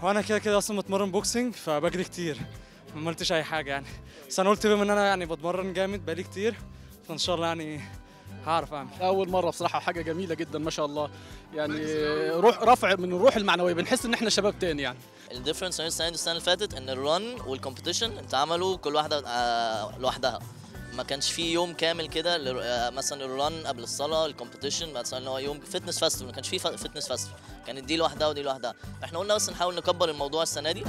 هو انا كده كده اصلا بتمرن بوكسنج فبجري كتير ما عملتش اي حاجه يعني بس انا قلت بما ان انا يعني بتمرن جامد بقالي كتير فان شاء الله يعني هعرف اعمل اول مره بصراحه حاجه جميله جدا ما شاء الله يعني روح رفع من الروح المعنويه بنحس ان احنا شباب تاني يعني الديفرنس بين السنه دي والسنه اللي فاتت ان الرن والكومبيتيشن اتعملوا كل واحده آه، لوحدها ما كانش في يوم كامل كده لل- آه، مثلا الرن قبل الصلاه الكومبيتيشن مثلا اللي هو يوم فتنس فاستيفال ما كانش في فتنس فاستيفال كانت دي لوحدها ودي لوحدها احنا قلنا بس نحاول نكبر الموضوع السنه دي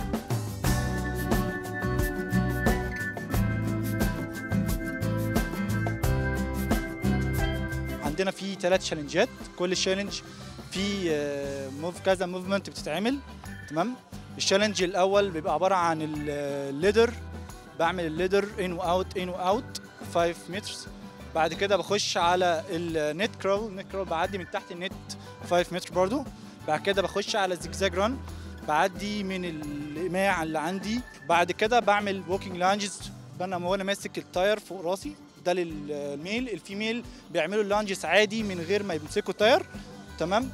عندنا في ثلاث تشالنجات كل تشالنج في موف كذا موفمنت بتتعمل تمام التشالنج الاول بيبقى عباره عن الليدر بعمل الليدر ان واوت ان واوت 5 متر بعد كده بخش على النت كرول النت كرول بعدي من تحت النت 5 متر برضو بعد كده بخش على زيجزاج ران بعدي من الايماع اللي عندي بعد كده بعمل ووكينج لانجز انا وانا ماسك التاير فوق راسي ده للميل الفيميل بيعملوا اللانجز عادي من غير ما يمسكوا تاير تمام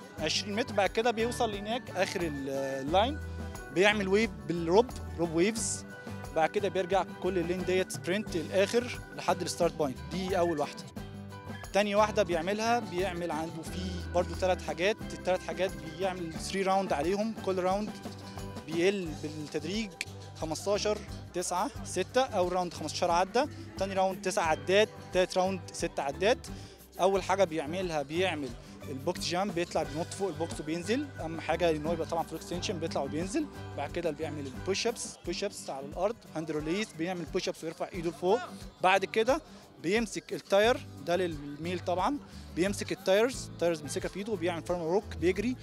20 متر بعد كده بيوصل هناك اخر ال- اللاين بيعمل ويف بالروب روب ويفز بعد كده بيرجع كل اللين ديت سبرنت الاخر لحد الستارت بوينت دي اول واحده تاني واحدة بيعملها بيعمل عنده فيه برضو ثلاث حاجات الثلاث حاجات بيعمل 3 راوند عليهم كل راوند بيقل بالتدريج 15 9 6 اول راوند 15 عدة تاني راوند 9 عدات تالت راوند 6 عدات اول حاجة بيعملها بيعمل البوكس جامب بيطلع بينط فوق البوكس وبينزل اهم حاجه ان هو يبقى طبعا فلو اكستنشن بيطلع وبينزل بعد كده بيعمل البوش ابس بوش ابس على الارض هاند ريليس بيعمل بوش ابس ويرفع ايده لفوق بعد كده بيمسك التاير ده للميل طبعا بيمسك التايرز التايرز بيمسكها في ايده وبيعمل فارم روك بيجري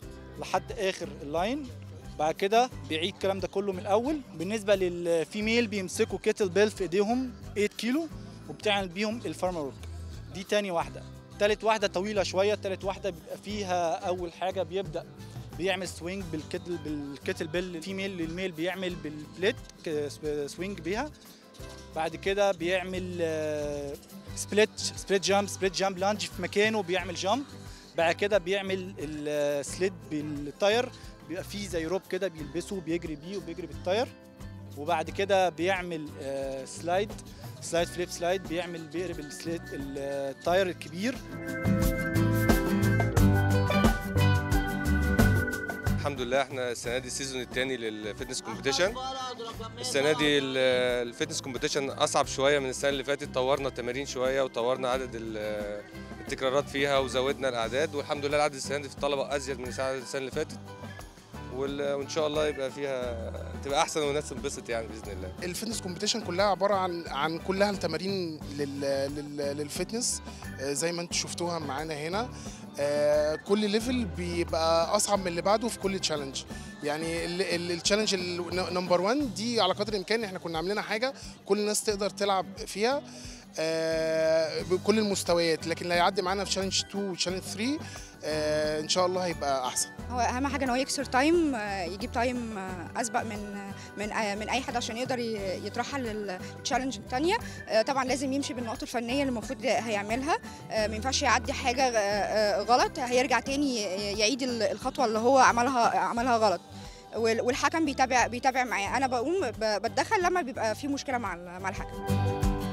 لحد اخر اللاين بعد كده بيعيد الكلام ده كله من الاول بالنسبه للفيميل بيمسكوا كيتل بيل في ايديهم 8 كيلو وبتعمل بيهم الفارم روك دي تاني واحده تالت واحده طويله شويه تالت واحده بيبقى فيها اول حاجه بيبدا بيعمل سوينج بالكتل بالكتل بيل الفيميل للميل بيعمل بالبليت ك- سوينج بيها بعد كده بيعمل آه، سبليت سبليت جامب سبليت جامب لانج في مكانه بيعمل جامب بعد كده بيعمل السليد بالتاير بيبقى فيه زي روب كده بيلبسه وبيجري بيه وبيجري بالتاير وبعد كده بيعمل آه، سلايد سلايد فليب سلايد بيعمل بيقلب السليد التاير الكبير الحمد لله احنا السنه دي السيزون الثاني للفتنس كومبيتيشن السنه دي ال- الفتنس كومبيتيشن اصعب شويه من السنه اللي فاتت طورنا التمارين شويه وطورنا عدد ال- التكرارات فيها وزودنا الاعداد والحمد لله العدد السنه دي في الطلبه ازيد من السنه السنة اللي فاتت وال- وان شاء الله يبقى فيها تبقى احسن والناس تنبسط يعني باذن الله الفتنس كومبيتيشن كلها عباره عن عن كلها التمارين لل لل للفتنس آه، زي ما انتم شفتوها معانا هنا آه، كل ليفل بيبقى اصعب من اللي بعده في كل تشالنج يعني التشالنج نمبر 1 دي على قدر الامكان احنا كنا عاملينها حاجه كل الناس تقدر تلعب فيها آه، بكل المستويات لكن اللي هيعدي معانا في تشالنج 2 وتشالنج 3 آه، ان شاء الله هيبقى احسن هو اهم حاجه ان هو يكسر تايم آه، يجيب تايم آه، اسبق من من آه، من اي حد عشان يقدر ي- يترحل للتشالنج الثانيه طبعا لازم يمشي بالنقط الفنيه اللي المفروض هيعملها آه، ما ينفعش يعدي حاجه آه، آه، غلط هيرجع تاني ي- يعيد ال- الخطوه اللي هو عملها عملها غلط وال- والحكم بيتابع بيتابع معاه انا بقوم ب- بتدخل لما بيبقى في مشكله مع ال- مع الحكم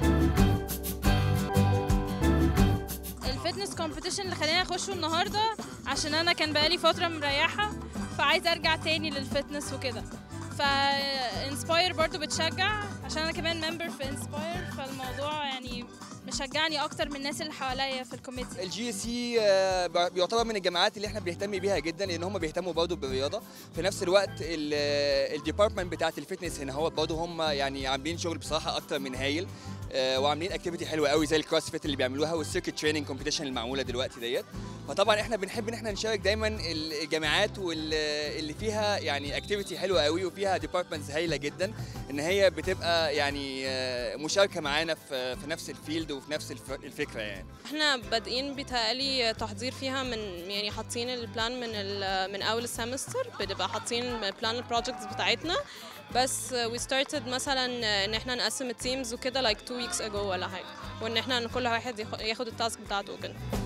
الفتنس كومبيتيشن اللي خلاني اخشه النهارده عشان انا كان بقالي فتره مريحه فعايزه ارجع تاني للفتنس وكده فانسباير برضو بتشجع عشان انا كمان ممبر في انسباير فالموضوع يعني مشجعني اكتر من الناس اللي حواليا في الكوميتي الجي سي بيعتبر من الجامعات اللي احنا بنهتم بيها جدا لان هم بيهتموا برضه بالرياضه في نفس الوقت الديبارتمنت بتاعت الفتنس هنا هو برضه هم يعني عاملين شغل بصراحه اكتر من هايل آه، وعاملين اكتيفيتي حلوه قوي زي الكروس فيت اللي بيعملوها والسيركت تريننج كومبيتيشن اللي معموله دلوقتي ديت فطبعا احنا بنحب ان احنا نشارك دايما الجامعات واللي فيها يعني اكتيفيتي حلوه قوي وفيها ديبارتمنتس هايله جدا ان هي بتبقى يعني آه، مشاركه معانا في في نفس الفيلد وفي نفس الف- الفكره يعني احنا بادئين بيتهيألي تحضير فيها من يعني حاطين البلان من ال- من اول السمستر بنبقى حاطين بلان البروجكتس بتاعتنا بس we started مثلا ان احنا نقسم التيمز وكده like two weeks ago ولا حاجه وان احنا كل واحد ياخ- ياخد التاسك بتاعته وكده